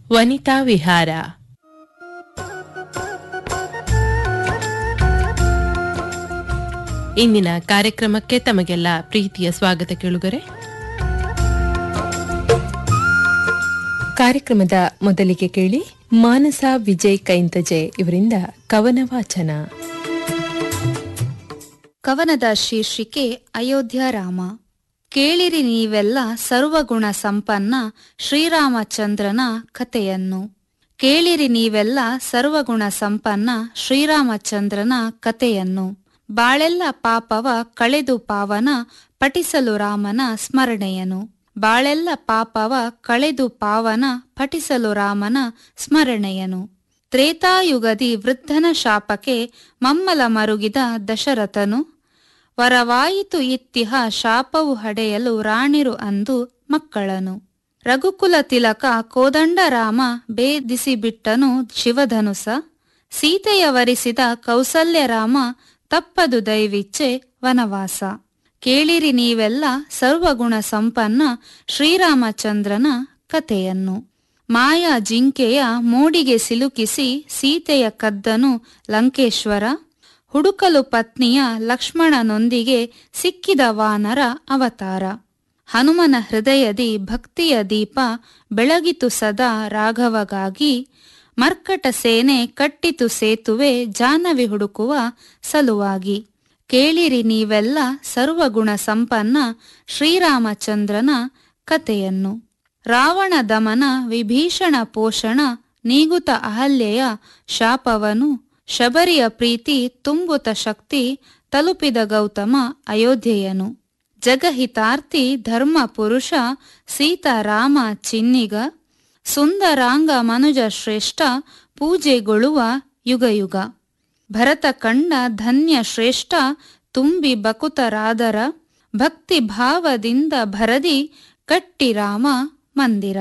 ವನಿತಾ ವಿಹಾರ ಇಂದಿನ ಕಾರ್ಯಕ್ರಮಕ್ಕೆ ತಮಗೆಲ್ಲ ಪ್ರೀತಿಯ ಸ್ವಾಗತ ಕೇಳುಗರೆ ಕಾರ್ಯಕ್ರಮದ ಮೊದಲಿಗೆ ಕೇಳಿ ಮಾನಸ ವಿಜಯ್ ಕೈಂತಜೆ ಇವರಿಂದ ಕವನ ವಾಚನ ಕವನದ ಶೀರ್ಷಿಕೆ ಅಯೋಧ್ಯ ರಾಮ ಕೇಳಿರಿ ನೀವೆಲ್ಲ ಸರ್ವಗುಣ ಸಂಪನ್ನ ಶ್ರೀರಾಮಚಂದ್ರನ ಕಥೆಯನ್ನು ಕೇಳಿರಿ ನೀವೆಲ್ಲ ಸರ್ವಗುಣ ಸಂಪನ್ನ ಶ್ರೀರಾಮಚಂದ್ರನ ಕಥೆಯನ್ನು ಬಾಳೆಲ್ಲ ಪಾಪವ ಕಳೆದು ಪಾವನ ಪಠಿಸಲು ರಾಮನ ಸ್ಮರಣೆಯನು ಬಾಳೆಲ್ಲ ಪಾಪವ ಕಳೆದು ಪಾವನ ಪಠಿಸಲು ರಾಮನ ಸ್ಮರಣೆಯನು ತ್ರೇತಾಯುಗದಿ ವೃದ್ಧನ ಶಾಪಕ್ಕೆ ಮಮ್ಮಲ ಮರುಗಿದ ದಶರಥನು ವರವಾಯಿತು ಇತ್ತಿಹ ಶಾಪವು ಹಡೆಯಲು ರಾಣಿರು ಅಂದು ಮಕ್ಕಳನು ರಘುಕುಲ ತಿಲಕ ಕೋದಂಡರಾಮ ಬೇದಿಸಿಬಿಟ್ಟನು ಶಿವಧನುಸ ಸೀತೆಯ ವರಿಸಿದ ಕೌಸಲ್ಯರಾಮ ತಪ್ಪದು ದೈವಿಚ್ಛೆ ವನವಾಸ ಕೇಳಿರಿ ನೀವೆಲ್ಲ ಸರ್ವಗುಣ ಸಂಪನ್ನ ಶ್ರೀರಾಮಚಂದ್ರನ ಕಥೆಯನ್ನು ಮಾಯಾ ಜಿಂಕೆಯ ಮೋಡಿಗೆ ಸಿಲುಕಿಸಿ ಸೀತೆಯ ಕದ್ದನು ಲಂಕೇಶ್ವರ ಹುಡುಕಲು ಪತ್ನಿಯ ಲಕ್ಷ್ಮಣನೊಂದಿಗೆ ಸಿಕ್ಕಿದ ವಾನರ ಅವತಾರ ಹನುಮನ ಹೃದಯದಿ ಭಕ್ತಿಯ ದೀಪ ಬೆಳಗಿತು ಸದಾ ರಾಘವಗಾಗಿ ಮರ್ಕಟ ಸೇನೆ ಕಟ್ಟಿತು ಸೇತುವೆ ಜಾನವಿ ಹುಡುಕುವ ಸಲುವಾಗಿ ಕೇಳಿರಿ ನೀವೆಲ್ಲ ಸರ್ವಗುಣ ಸಂಪನ್ನ ಶ್ರೀರಾಮಚಂದ್ರನ ಕಥೆಯನ್ನು ರಾವಣ ದಮನ ವಿಭೀಷಣ ಪೋಷಣ ನೀಗುತ ಅಹಲ್ಯೆಯ ಶಾಪವನು ಶಬರಿಯ ಪ್ರೀತಿ ತುಂಬುತ ಶಕ್ತಿ ತಲುಪಿದ ಗೌತಮ ಅಯೋಧ್ಯೆಯನು ಜಗಹಿತಾರ್ಥಿ ಧರ್ಮ ಪುರುಷ ಸೀತಾರಾಮ ಚಿನ್ನಿಗ ಸುಂದರಾಂಗ ಮನುಜ ಶ್ರೇಷ್ಠ ಪೂಜೆಗೊಳ್ಳುವ ಯುಗಯುಗ ಭರತ ಕಂಡ ಧನ್ಯ ಶ್ರೇಷ್ಠ ತುಂಬಿ ಬಕುತರಾದರ ಭಕ್ತಿ ಭಾವದಿಂದ ಭರದಿ ಕಟ್ಟಿ ರಾಮ ಮಂದಿರ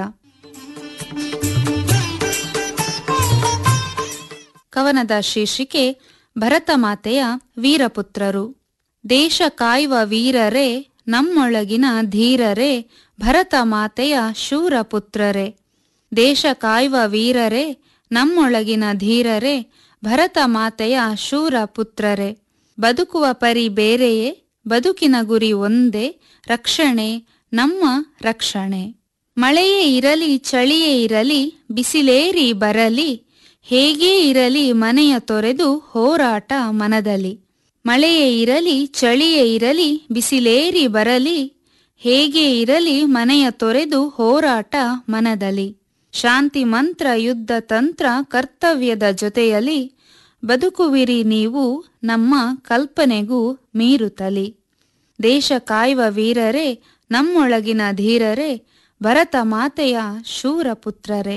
ಕವನದ ಶೀರ್ಷಿಕೆ ಭರತ ಮಾತೆಯ ವೀರಪುತ್ರರು ದೇಶ ಕಾಯುವ ವೀರರೇ ನಮ್ಮೊಳಗಿನ ಧೀರರೇ ಭರತ ಮಾತೆಯ ಶೂರ ಪುತ್ರರೇ ದೇಶ ಕಾಯುವ ವೀರರೇ ನಮ್ಮೊಳಗಿನ ಧೀರರೇ ಭರತ ಮಾತೆಯ ಶೂರ ಪುತ್ರರೇ ಬದುಕುವ ಪರಿ ಬೇರೆಯೇ ಬದುಕಿನ ಗುರಿ ಒಂದೇ ರಕ್ಷಣೆ ನಮ್ಮ ರಕ್ಷಣೆ ಮಳೆಯೇ ಇರಲಿ ಚಳಿಯೇ ಇರಲಿ ಬಿಸಿಲೇರಿ ಬರಲಿ ಹೇಗೇ ಇರಲಿ ಮನೆಯ ತೊರೆದು ಹೋರಾಟ ಮನದಲ್ಲಿ ಮಳೆಯೇ ಇರಲಿ ಚಳಿಯೇ ಇರಲಿ ಬಿಸಿಲೇರಿ ಬರಲಿ ಹೇಗೆ ಇರಲಿ ಮನೆಯ ತೊರೆದು ಹೋರಾಟ ಮನದಲ್ಲಿ ಶಾಂತಿ ಮಂತ್ರ ಯುದ್ಧ ತಂತ್ರ ಕರ್ತವ್ಯದ ಜೊತೆಯಲ್ಲಿ ಬದುಕುವಿರಿ ನೀವು ನಮ್ಮ ಕಲ್ಪನೆಗೂ ಮೀರುತ್ತಲಿ ದೇಶ ಕಾಯುವ ವೀರರೇ ನಮ್ಮೊಳಗಿನ ಧೀರರೇ ಭರತ ಮಾತೆಯ ಶೂರ ಪುತ್ರರೇ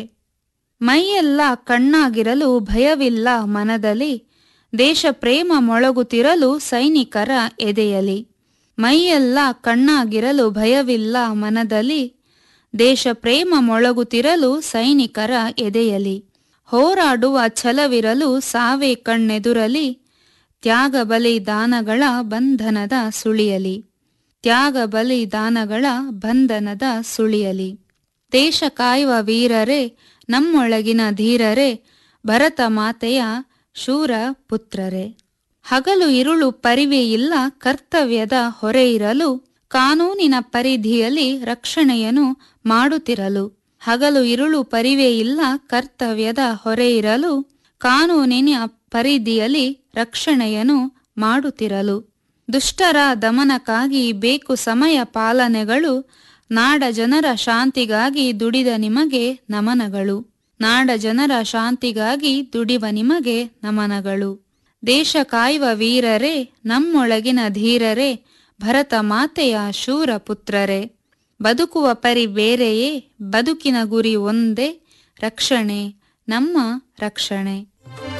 ಮೈಯೆಲ್ಲ ಕಣ್ಣಾಗಿರಲು ಭಯವಿಲ್ಲ ಮನದಲ್ಲಿ ದೇಶ ಪ್ರೇಮ ಮೊಳಗುತ್ತಿರಲು ಸೈನಿಕರ ಎದೆಯಲಿ ಮೈಯೆಲ್ಲ ಕಣ್ಣಾಗಿರಲು ಭಯವಿಲ್ಲ ಮನದಲ್ಲಿ ದೇಶ ಪ್ರೇಮ ಮೊಳಗುತ್ತಿರಲು ಸೈನಿಕರ ಎದೆಯಲಿ ಹೋರಾಡುವ ಛಲವಿರಲು ಸಾವೇ ಕಣ್ಣೆದುರಲಿ ತ್ಯಾಗ ಬಲಿದಾನಗಳ ಬಂಧನದ ಸುಳಿಯಲಿ ತ್ಯಾಗ ಬಲಿದಾನಗಳ ಬಂಧನದ ಸುಳಿಯಲಿ ದೇಶ ಕಾಯುವ ವೀರರೇ ನಮ್ಮೊಳಗಿನ ಧೀರರೇ ಭರತ ಮಾತೆಯ ಶೂರ ಪುತ್ರರೇ ಹಗಲು ಇರುಳು ಪರಿವೆ ಇಲ್ಲ ಕರ್ತವ್ಯದ ಹೊರೆ ಇರಲು ಕಾನೂನಿನ ಪರಿಧಿಯಲ್ಲಿ ರಕ್ಷಣೆಯನ್ನು ಮಾಡುತ್ತಿರಲು ಹಗಲು ಇರುಳು ಪರಿವೆ ಇಲ್ಲ ಕರ್ತವ್ಯದ ಹೊರೆ ಇರಲು ಕಾನೂನಿನ ಪರಿಧಿಯಲ್ಲಿ ರಕ್ಷಣೆಯನ್ನು ಮಾಡುತ್ತಿರಲು ದುಷ್ಟರ ದಮನಕ್ಕಾಗಿ ಬೇಕು ಸಮಯ ಪಾಲನೆಗಳು ನಾಡ ಜನರ ಶಾಂತಿಗಾಗಿ ದುಡಿದ ನಿಮಗೆ ನಮನಗಳು ನಾಡ ಜನರ ಶಾಂತಿಗಾಗಿ ದುಡಿವ ನಿಮಗೆ ನಮನಗಳು ದೇಶ ಕಾಯುವ ವೀರರೇ ನಮ್ಮೊಳಗಿನ ಧೀರರೇ ಭರತ ಮಾತೆಯ ಶೂರ ಪುತ್ರರೇ ಬದುಕುವ ಪರಿ ಬೇರೆಯೇ ಬದುಕಿನ ಗುರಿ ಒಂದೇ ರಕ್ಷಣೆ ನಮ್ಮ ರಕ್ಷಣೆ